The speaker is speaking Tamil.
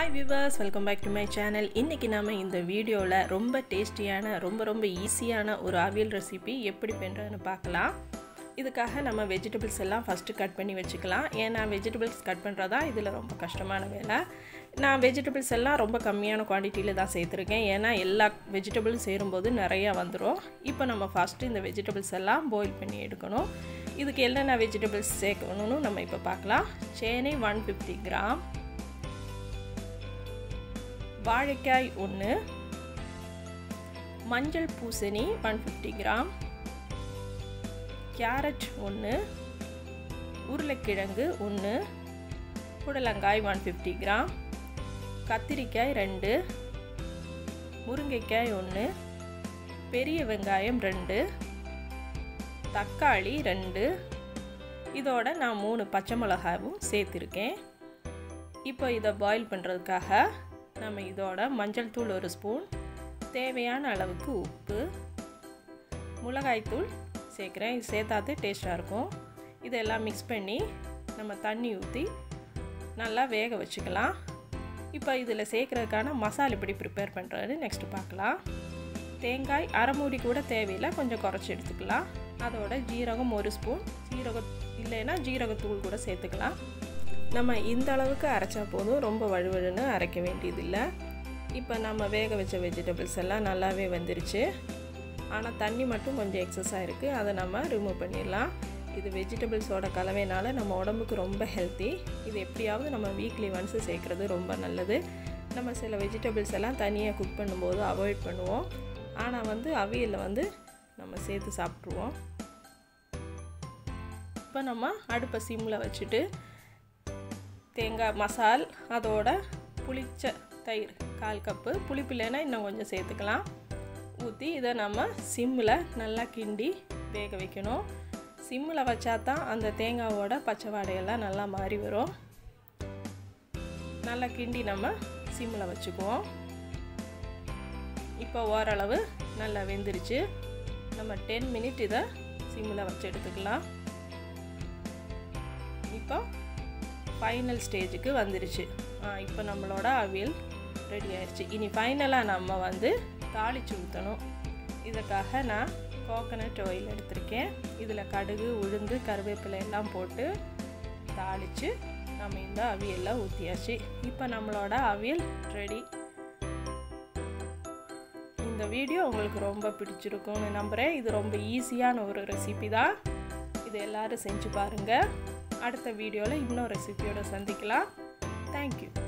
hi viewers welcome back to my channel இன்றைக்கி நாம் இந்த வீடியோவில் ரொம்ப டேஸ்டியான ரொம்ப ரொம்ப ஈஸியான ஒரு அவியல் ரெசிபி எப்படி பண்ணுறதுன்னு பார்க்கலாம் இதுக்காக நம்ம வெஜிடபிள்ஸ் எல்லாம் ஃபஸ்ட்டு கட் பண்ணி வச்சுக்கலாம் ஏன்னா வெஜிடபிள்ஸ் கட் பண்ணுறதா இதில் ரொம்ப கஷ்டமான வேலை நான் வெஜிடபிள்ஸ் எல்லாம் ரொம்ப கம்மியான குவான்டிட்டியில் தான் சேர்த்துருக்கேன் ஏன்னா எல்லா வெஜிடபிளும் சேரும்போது நிறையா வந்துடும் இப்போ நம்ம ஃபஸ்ட்டு இந்த வெஜிடபிள்ஸ் எல்லாம் பாயில் பண்ணி எடுக்கணும் இதுக்கு என்னென்ன வெஜிடபிள்ஸ் சேர்க்கணும்னு நம்ம இப்போ பார்க்கலாம் சேனை ஒன் ஃபிஃப்டி கிராம் வாழைக்காய் ஒன்று மஞ்சள் பூசணி ஒன் ஃபிஃப்டி கிராம் கேரட் ஒன்று உருளைக்கிழங்கு ஒன்று புடலங்காய் ஒன் ஃபிஃப்டி கிராம் கத்திரிக்காய் ரெண்டு முருங்கைக்காய் ஒன்று பெரிய வெங்காயம் ரெண்டு தக்காளி ரெண்டு இதோட நான் மூணு பச்சை மிளகாவும் சேர்த்துருக்கேன் இப்போ இதை பாயில் பண்ணுறதுக்காக நம்ம இதோட மஞ்சள் தூள் ஒரு ஸ்பூன் தேவையான அளவுக்கு உப்பு மிளகாய்த்தூள் சேர்க்குறேன் இது சேர்த்தாது டேஸ்ட்டாக இருக்கும் இதெல்லாம் மிக்ஸ் பண்ணி நம்ம தண்ணி ஊற்றி நல்லா வேக வச்சுக்கலாம் இப்போ இதில் சேர்க்குறதுக்கான மசாலா எப்படி ப்ரிப்பேர் பண்ணுறது நெக்ஸ்ட்டு பார்க்கலாம் தேங்காய் அரை மூடி கூட தேவையில்லை கொஞ்சம் குறைச்சி எடுத்துக்கலாம் அதோட ஜீரகம் ஒரு ஸ்பூன் ஜீரகம் இல்லைன்னா ஜீரகத்தூள் கூட சேர்த்துக்கலாம் நம்ம இந்த அளவுக்கு அரைச்சா போதும் ரொம்ப வழுவழுன்னு அரைக்க வேண்டியதில்லை இப்போ நம்ம வேக வச்ச வெஜிடபிள்ஸ் எல்லாம் நல்லாவே வந்துருச்சு ஆனால் தண்ணி மட்டும் கொஞ்சம் எக்ஸஸாக இருக்குது அதை நம்ம ரிமூவ் பண்ணிடலாம் இது வெஜிடபிள்ஸோட கலவைனால நம்ம உடம்புக்கு ரொம்ப ஹெல்த்தி இது எப்படியாவது நம்ம வீக்லி ஒன்ஸு சேர்க்குறது ரொம்ப நல்லது நம்ம சில வெஜிடபிள்ஸ் எல்லாம் தனியாக குக் பண்ணும்போது அவாய்ட் பண்ணுவோம் ஆனால் வந்து அவியலில் வந்து நம்ம சேர்த்து சாப்பிட்ருவோம் இப்போ நம்ம அடுப்பை சிம்மில் வச்சுட்டு தேங்காய் மசால் அதோட புளிச்ச தயிர் கால் கப்பு புளிப்பில்லைன்னா இன்னும் கொஞ்சம் சேர்த்துக்கலாம் ஊற்றி இதை நம்ம சிம்மில் நல்லா கிண்டி வேக வைக்கணும் சிம்மில் வச்சா தான் அந்த தேங்காவோட பச்சை வாடையெல்லாம் நல்லா மாறி வரும் நல்லா கிண்டி நம்ம சிம்மில் வச்சுக்குவோம் இப்போ ஓரளவு நல்லா வெந்துருச்சு நம்ம டென் மினிட் இதை சிம்மில் வச்சு எடுத்துக்கலாம் இப்போ ஃபைனல் ஸ்டேஜுக்கு வந்துருச்சு இப்போ நம்மளோட அவியல் ரெடி ஆயிடுச்சு இனி ஃபைனலாக நம்ம வந்து தாளித்து ஊற்றணும் இதுக்காக நான் கோகனட் ஆயில் எடுத்திருக்கேன் இதில் கடுகு உளுந்து கருவேப்பிலை எல்லாம் போட்டு தாளித்து நம்ம இந்த அவியலில் ஊற்றியாச்சு இப்போ நம்மளோட அவியல் ரெடி இந்த வீடியோ உங்களுக்கு ரொம்ப பிடிச்சிருக்கும்னு நம்புகிறேன் இது ரொம்ப ஈஸியான ஒரு ரெசிபி தான் இது எல்லோரும் செஞ்சு பாருங்கள் அடுத்த வீடியோவில் இன்னொரு ரெசிபியோட சந்திக்கலாம் தேங்க்யூ